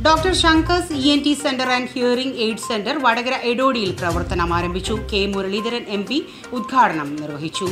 doctor Shankar's E N T centre and hearing aid centre Vadakara എടോടിയിൽ പ്രവർത്തനം ആരംഭിച്ചു കെ മുരളീധരൻ എം പി ഉദ്ഘാടനം നിർവഹിച്ചു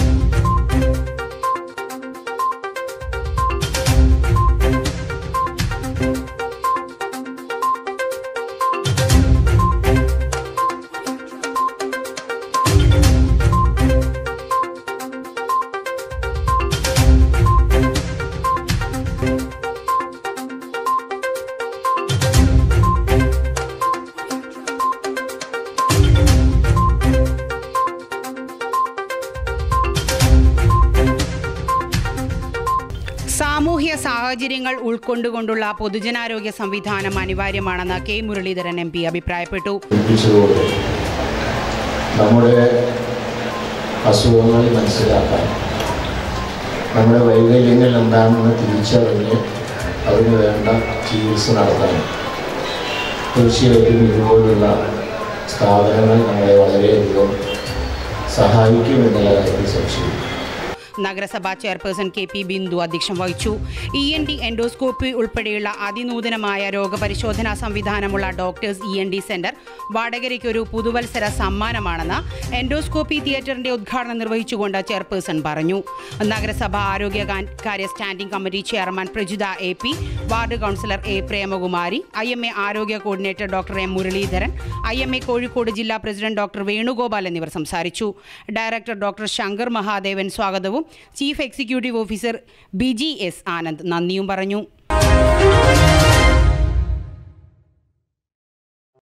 സാമൂഹ്യ സാഹചര്യങ്ങൾ ഉൾക്കൊണ്ടുകൊണ്ടുള്ള പൊതുജനാരോഗ്യ സംവിധാനം അനിവാര്യമാണെന്ന് കെ മുരളീധരൻ എം പി അഭിപ്രായപ്പെട്ടു പഠിപ്പിച്ചതോടെ നമ്മുടെ അസുഖങ്ങൾ മനസ്സിലാക്കാൻ നമ്മുടെ വൈകല്യങ്ങൾ എന്താണെന്ന് തിരിച്ചറിഞ്ഞ് അതിന് വേണ്ട ചികിത്സ നടത്താൻ തീർച്ചയായിട്ടും ഇതുപോലുള്ള സ്ഥാപനങ്ങൾ നമ്മളെ വളരെയധികം സഹായിക്കുമെന്നുള്ള കാര്യത്തിൽ സംശയമില്ല നഗരസഭാ ചെയർപേഴ്സൺ കെ പി ബിന്ദു അധ്യക്ഷം വഹിച്ചു ഇ എൻ ഡി എൻഡോസ്കോപ്പി ഉൾപ്പെടെയുള്ള അതിനൂതനമായ രോഗപരിശോധനാ സംവിധാനമുള്ള doctor's E N D centre വടകരയ്ക്ക് ഒരു പുതുവത്സര സമ്മാനമാണെന്ന് എൻഡോസ്കോപ്പി തിയേറ്ററിന്റെ ഉദ്ഘാടനം നിർവഹിച്ചുകൊണ്ട് ചെയർപേഴ്സൺ പറഞ്ഞു നഗരസഭ ആരോഗ്യ കാര്യ standing committee chairman Prajitha A P ward councillor A Premakumari I M A ആരോഗ്യ coordinator doctor M Muraleedharan I M A Kozhikode ജില്ലാ പ്രസിഡന്റ് ഡോക്ടർ വേണുഗോപാൽ എന്നിവർ സംസാരിച്ചു ഡയറക്ടർ ഡോക്ടർ ശങ്കർ മഹാദേവൻ സ്വാഗതവും chief executive officer Biji S Anand നന്ദിയും പറഞ്ഞു